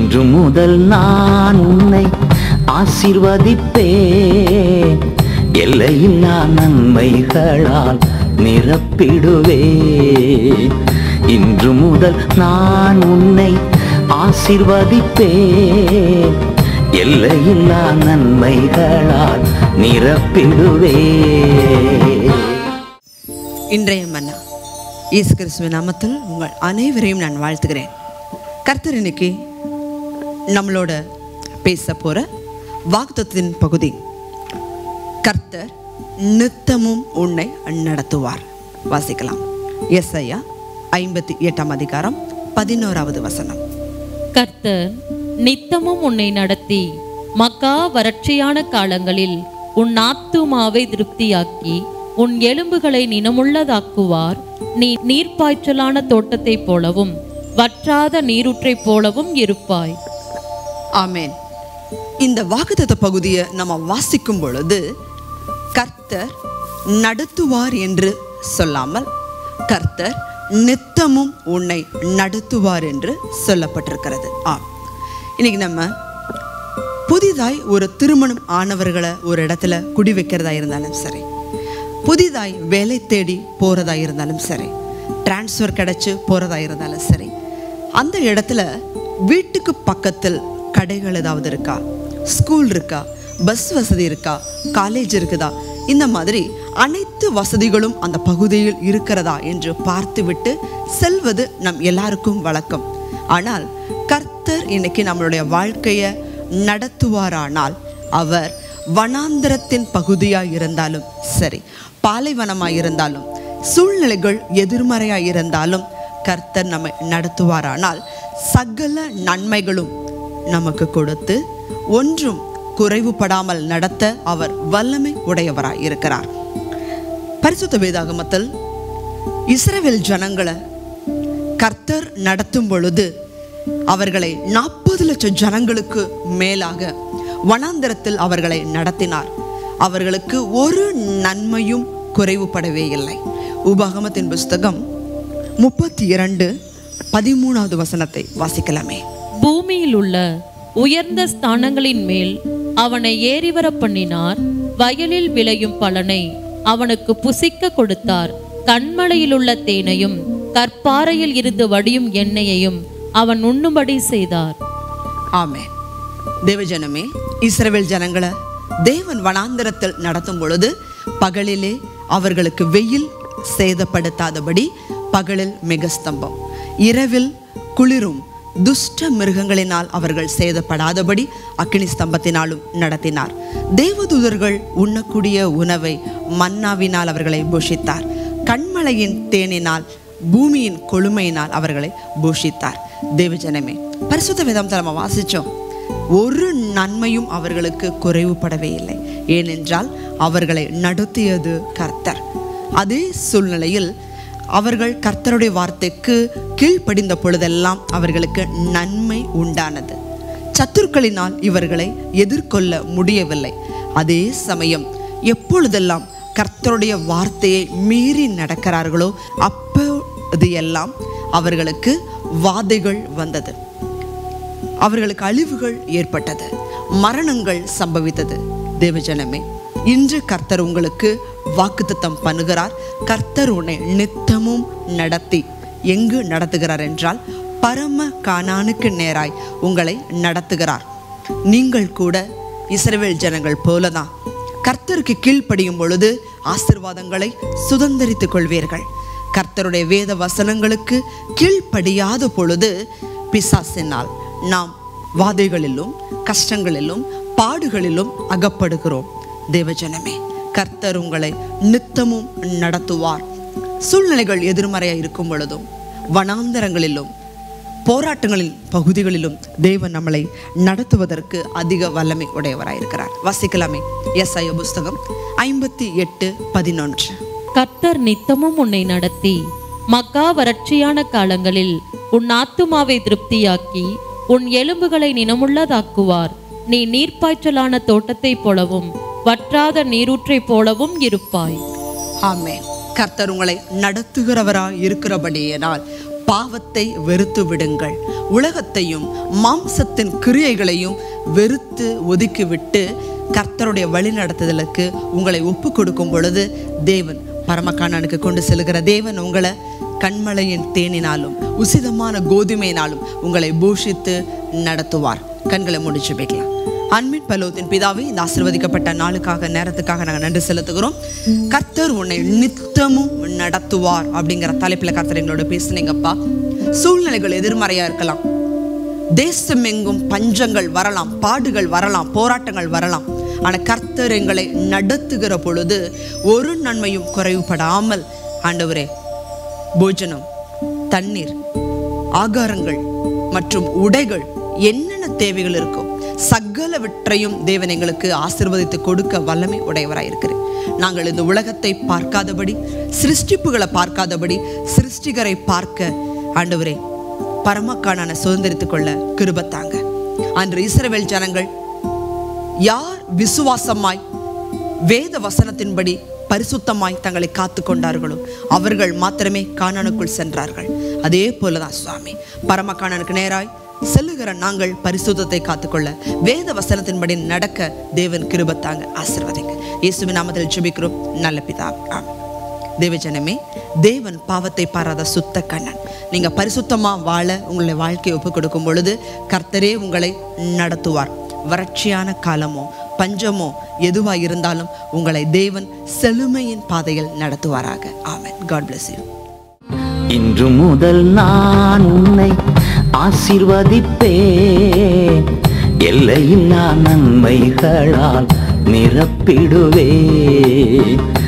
இன்று முதல் நான் உன்னை ஆசிர்வதிப்பேன் எல்லையில்லா நன்மைகளால் நிரப்பிடுவேன் இன்று முதல் நான் உன்னை ஆசிர்வதிப்பேன் எல்லையில்லா நன்மைகளால் நிரப்பிடுவேன் இன்றைய மன்னா இயேசு கிறிஸ்துவின் நாமத்தில் உங்கள் அனைவரையும் நான் வாழ்த்துகிறேன் கர்த்தர் இன்னைக்கு நம்மளோட பேச போகிற வாக்குத்தத்தின் பகுதி கர்த்தர் நித்தமும் உன்னை நடத்துவார் வாசிக்கலாம் எஸ் ஐயா ஐம்பத்தி எட்டாம் அதிகாரம் பதினோராவது வசனம் கர்த்தர் நித்தமும் உன்னை நடத்தி மக்கா வறட்சியான காலங்களில் உன் ஆத்துமாவை திருப்தியாக்கி உன் எலும்புகளை நினமுள்ளதாக்குவார் நீ நீர்ப்பாய்ச்சலான தோட்டத்தைப் போலவும் வற்றாத நீரூற்றைப் போலவும் இருப்பாய் ஆமென் இந்த வாக்குத்தத்த பகுதியை நம்ம வாசிக்கும் பொழுது கர்த்தர் நடத்துவார் என்று சொல்லாமல் கர்த்தர் நித்தமும் உன்னை நடத்துவார் என்று சொல்லப்பட்டிருக்கிறது ஆ இன்னைக்கு நம்ம புதிதாய் ஒரு திருமணம் ஆனவர்களை ஒரு இடத்துல குடி வைக்கிறதா இருந்தாலும் சரி புதிதாய் வேலை தேடி போகிறதா இருந்தாலும் சரி டிரான்ஸ்ஃபர் கிடச்சி போகிறதா இருந்தாலும் சரி அந்த இடத்துல வீட்டுக்கு பக்கத்தில் கடைகள் ஏதாவது இருக்கா ஸ்கூல் இருக்கா பஸ் வசதி இருக்கா காலேஜ் இருக்குதா இந்த மாதிரி அனைத்து வசதிகளும் அந்த பகுதியில் இருக்கிறதா என்று பார்த்துவிட்டு செல்வது நம் எல்லாருக்கும் வழக்கம் ஆனால் கர்த்தர் இன்னைக்கு நம்மளுடைய வாழ்க்கையை நடத்துவாரானால் அவர் வனாந்திரத்தின் பகுதியாக இருந்தாலும் சரி பாலைவனமாக இருந்தாலும் சூழ்நிலைகள் எதிர்மறையாக இருந்தாலும் கர்த்தர் நம்மை நடத்துவாரானால் சகல நன்மைகளும் நமக்கு கொடுத்து ஒன்றும் குறைவுபடாமல் நடத்த அவர் வல்லமை உடையவராய் இருக்கிறார் பரிசுத்த வேதாகமத்தில் இஸ்ரவேல் ஜனங்களை கர்த்தர் நடத்தும் பொழுது அவர்களை நாற்பது லட்சம் ஜனங்களுக்கு மேலாக வனாந்தரத்தில் அவர்களை நடத்தினார் அவர்களுக்கு ஒரு நன்மையும் குறைவுபடவே இல்லை உபாகமத்தின் புஸ்தகம் முப்பத்தி இரண்டு பதிமூணாவது வசனத்தை வாசிக்கலாமே பூமியில் உள்ள உயர்ந்த ஸ்தானங்களின் மேல் அவனை ஏறிவர பண்ணினார் வயலில் விளையும் பலனை அவனுக்கு புசிக்க கொடுத்தார் கண்மலையில் உள்ள தேனையும் கற்பாறையில் இருந்து வடியும் எண்ணெயையும் அவன் உண்ணும்படி செய்தார் ஆமென் தேவஜனமே இஸ்ரவேல் ஜனங்களை தேவன் வனாந்தரத்தில் நடத்தும் பொழுது பகலிலே அவர்களுக்கு வெயில் சேதப்படுத்தாதபடி பகலில் மிகஸ்தம்பம் இரவில் குளிரும் துஷ்ட மிருகங்களினால் அவர்கள் சேதப்படாதபடி அக்கினி ஸ்தம்பத்தினாலும் நடத்தினார் தேவதூதர்கள் உண்ணக்கூடிய உணவை மன்னாவினால் அவர்களை போஷித்தார் கண்மலையின் தேனினால் பூமியின் கொழுமையினால் அவர்களை போஷித்தார் தேவஜனமே பரிசுத்த வேதாந்தம் நம்ம வாசிச்சோம் ஒரு நன்மையும் அவர்களுக்கு குறைவுபடவே இல்லை ஏனென்றால் அவர்களை நடத்தியது கர்த்தர் அதே சூழ்நிலையில் அவர்கள் கர்த்தருடைய வார்த்தைக்கு கீழ்ப்படிந்த பொழுதெல்லாம் அவர்களுக்கு நன்மை உண்டானது சத்துருக்களினால் இவர்களை எதிர்கொள்ள முடியவில்லை அதே சமயம் எப்பொழுதெல்லாம் கர்த்தருடைய வார்த்தையை மீறி நடக்கிறார்களோ அப்போது எல்லாம் அவர்களுக்கு வாதைகள் வந்தது அவர்களுக்கு அழிவுகள் ஏற்பட்டது மரணங்கள் சம்பவித்தது தேவஜனமே இன்று கர்த்தர் உங்களுக்கு வாக்குத்தத்தம் பண்ணுகிறார் கர்த்தர் உன்னை நித்தமும் நடத்தி எங்கு நடத்துகிறார் என்றால் பரம கானானுக்கு நேராய் உங்களை நடத்துகிறார் நீங்கள் கூட இஸ்ரவேல் ஜனங்கள் போலதான் கர்த்தருக்கு கீழ்ப்படியும் பொழுது ஆசிர்வாதங்களை சுதந்தரித்துக் கொள்வீர்கள் கர்த்தருடைய வேத வசனங்களுக்கு கீழ்ப்படியாத பொழுது பிசாசினால் நாம் வாதைகளிலும் கஷ்டங்களிலும் பாடுகளிலும் அகப்படுகிறோம் தேவஜனமே கர்த்தர் உங்களை நித்தமும் நடத்துவார் சூழ்நிலைகள் எதிர்மறையாக இருக்கும் பொழுதும் வனாந்தரங்களிலும் போராட்டங்களின் பகுதிகளிலும் தேவன் நம்மளை நடத்துவதற்கு அதிக வல்லமை உடையவராயிருக்கிறார் வாசிக்கலாமே எஸ் ஐ புஸ்தகம் ஐம்பத்தி எட்டு பதினொன்று கர்த்தர் நித்தமும் உன்னை நடத்தி மக்கா வறட்சியான காலங்களில் உன் ஆத்துமாவை திருப்தியாக்கி உன் எலும்புகளை நினமுள்ளதாக்குவார் நீ நீர்ப்பாய்ச்சலான தோட்டத்தைப் போலவும் வற்றாத நீரூற்றைப் போலவும் இருப்பாய் ஆமென் கர்த்தர் உங்களை நடத்துகிறவராய் இருக்கிறபடியினால் பாவத்தை வெறுத்து விடுங்கள் உலகத்தையும் மாம்சத்தின் கிரியைகளையும் வெறுத்து ஒதுக்கிவிட்டு கர்த்தருடைய வழி நடத்துதலுக்கு உங்களை ஒப்பு கொடுக்கும் பொழுது தேவன் பரமக்கானனுக்கு கொண்டு செல்கிற தேவன் உங்களை கண்மலையின் தேனினாலும் உசிதமான கோதுமையினாலும் உங்களை பூஷித்து நடத்துவார் கண்களை முடிச்சு வைக்கலாம் அன்பின் பலோத்தின் பிதாவே இந்த ஆசிர்வதிக்கப்பட்ட நாளுக்காக நேரத்துக்காக நாங்கள் நன்றி செலுத்துகிறோம் கர்த்தர் உன்னை நித்தமும் நடத்துவார் அப்படிங்கிற தலைப்பில் கர்த்தர் எங்களோட பேசுனீங்கப்பா சூழ்நிலைகள் எதிர்மறையா இருக்கலாம் தேசம் எங்கும் பஞ்சங்கள் வரலாம் பாடுகள் வரலாம் போராட்டங்கள் வரலாம் ஆனால் கர்த்தர் எங்களை நடத்துகிற பொழுது ஒரு நன்மையும் குறைவுபடாமல் ஆண்டவரே போஜனம் தண்ணீர் ஆகாரங்கள் மற்றும் உடைகள் என்னென்ன தேவைகள் இருக்கோ சகலவற்றையும் தேவன் எங்களுக்கு ஆசிர்வதித்து கொடுக்க வல்லமை உடையவராய் இருக்கிறேன் நாங்கள் இந்த உலகத்தை பார்க்காதபடி சிருஷ்டிப்புகளை பார்க்காதபடி சிருஷ்டிகரை பார்க்க ஆண்டவரே பரமக்கான சுதந்திரித்துக் கொள்ள கிருபத்தாங்க அன்று இஸ்ரவேல் ஜனங்கள் யார் விசுவாசமாய் வேத வசனத்தின்படி பரிசுத்தமாய் தங்களை காத்து கொண்டார்களோ அவர்கள் மாத்திரமே கானானுக்குள் சென்றார்கள் அதே போலதான் சுவாமி பரமக்கானனுக்கு நேராய் செல்லுகிற நாங்கள் பரிசுத்தத்தை காத்துக்கொள்ள வேத வசனத்தின்படி நடக்க தேவன் கிருபத்தாங்க ஆசிர்வதிங்க இயேசுவின் நாமத்தில் ஜெபிக்கிறோம் நல்ல பிதா ஆமென் தேவஜனமே தேவன் பாவத்தை பாராத சுத்த கண்ணன் நீங்க பரிசுத்தமா வாழ உங்களுடைய வாழ்க்கையை ஒப்பு கொடுக்கும் பொழுது கர்த்தரே உங்களை நடத்துவார் வறட்சியான காலமோ பஞ்சமோ எதுவா இருந்தாலும் உங்களை தேவன் செழுமையின் பாதையில் நடத்துவாராக ஆமென் காட் bless you இன்று முதல் நான் உன்னை ஆசிர்வதிப்பேன் எல்லையில்லா நன்மைகளால் நிரப்பிடுவேன்